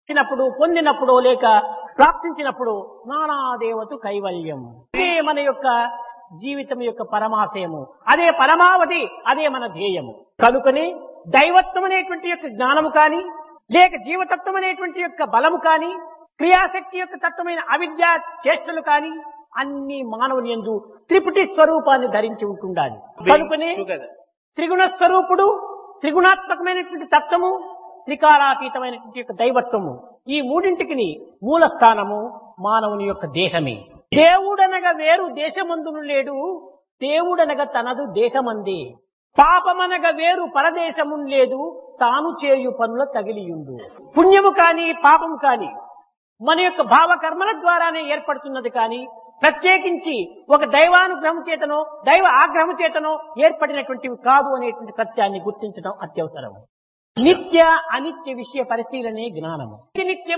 ఇచ్చినప్పుడు పొందినప్పుడు లేక ప్రాప్తించినప్పుడు నానాదేవతు కైవల్యం ఇదే మన యొక్క జీవితం యొక్క పరమాశయము అదే పరమావధి అదే మన ధ్యేయము కనుకనే దైవత్వం అనేటువంటి యొక్క జ్ఞానము కాని లేక జీవతత్వం అనేటువంటి యొక్క బలము కాని క్రియాశక్తి యొక్క తత్వమైన అవిద్య చేష్టలు కాని అన్ని మానవుని ఎందు త్రిపుటి స్వరూపాన్ని ధరించి ఉంటుండాలి కనుకనే together. త్రిగుణ స్వరూపుడు త్రిగుణాత్మకమైనటువంటి తత్వము త్రికాలాతీతమైనటువంటి యొక్క దైవత్వము ఈ మూడింటికి మూల స్థానము మానవుని యొక్క దేహమే దేవుడనగా వేరు దేశమందును లేడు దేవుడనగా తనదు దేహమందే పాపమనగా వేరు పరదేశము లేదు తాను చేయు పనుల తగిలియుండు పుణ్యము కాని పాపము కాని మన యొక్క భావకర్మల ద్వారానే ఏర్పడుతున్నది కానీ ప్రత్యేకించి ఒక దైవానుగ్రహం చేతనో దైవ ఆగ్రహం చేతనో ఏర్పడినటువంటివి కాదు అనేటువంటి సత్యాన్ని గుర్తించడం అత్యవసరం నిత్య అనిత్య విషయ పరిశీలనే జ్ఞానము నిత్యం